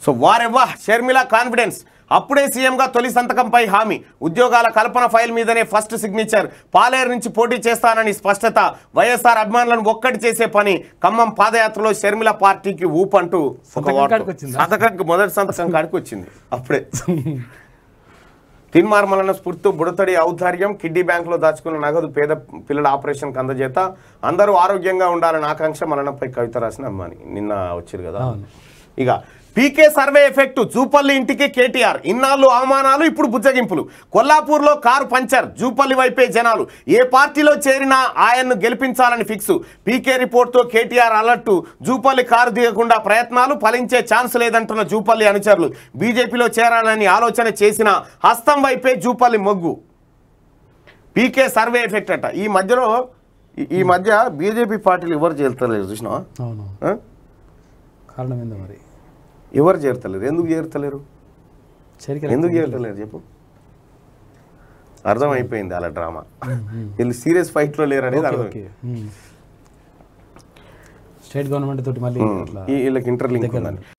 So వారెవ్వా Sharmila confidence అప్పుడే సీఎంగా తొలి సంతకంపై హామీ ఉద్యోగాల కల్పన ఫైల్ మీదనే ఫస్ట్ సిగ్నేచర్ పాలేరు నుంచి పోటీ చేస్తానని స్పష్టత వైఎస్ఆర్ అభిమానులను ఒక్కటి చేసే పని ఖమ్మం పాదయాత్రలో షర్మిల పార్టీకి ఊపంటూ ఒక సంతకం వార్త. కాడికి వచ్చిందా? సంతకానికి మొదటి సంతకం కాడికి వచ్చింది అప్పుడే తిన్మార్మలన స్ఫూర్తితో బుడతడి ఔదార్యం కిడ్నీ బ్యాంకులో దాచుకున్న నగదు పేద పిల్లల ఆపరేషన్కి అందజేత అందరూ ఆరోగ్యంగా ఉండాలని ఆకాంక్ష మరణంపై కవిత రాసిన అమ్మాని నిన్న వచ్చారు కదా అవును. ఇక పీకే సర్వే ఎఫెక్ట్ జూపల్లి ఇంటికి కేటీఆర్ ఇన్నాళ్ళు అవమానాలు ఇప్పుడు బుజ్జగింపులు కొల్లాపూర్లో కారు పంచర్ జూపల్లి వైపే జనాలు ఏ పార్టీలో చేరినా ఆయన్ను గెలిపించాలని ఫిక్స్ పీకే రిపోర్ట్తో కేటీఆర్ అలర్టు జూపల్లి కారు దిగకుండా ప్రయత్నాలు ఫలించే ఛాన్స్ లేదంటున్న జూపల్లి అనుచరులు బీజేపీలో చేరాలని ఆలోచన చేసిన హస్తం వైపే జూపల్లి మొగ్గు పీకే సర్వే ఎఫెక్ట్ అట ఈ మధ్యలో ఈ- ఈ మధ్య బీజేపీ పార్టీలు ఎవరు చేరుతలేరు చూసినావా అవును ఆ? కారణం ఏందో మరి ఎవరు చేరుతలేరు ఎందుకు చేరుతలేరు చేరిక ఎందుకు చేయట్లేదు చెప్పు అర్థమైపోయింది అలా డ్రామా వీళ్ళు సీరియస్ ఫైట్ లో లేరు అనేది అర్థం ఓకే స్టేట్ గవర్నమెంట్ తోటి మళ్ళీ అట్లా ఈ- వీళ్ళకి ఇంటర్లింక్ ఉందని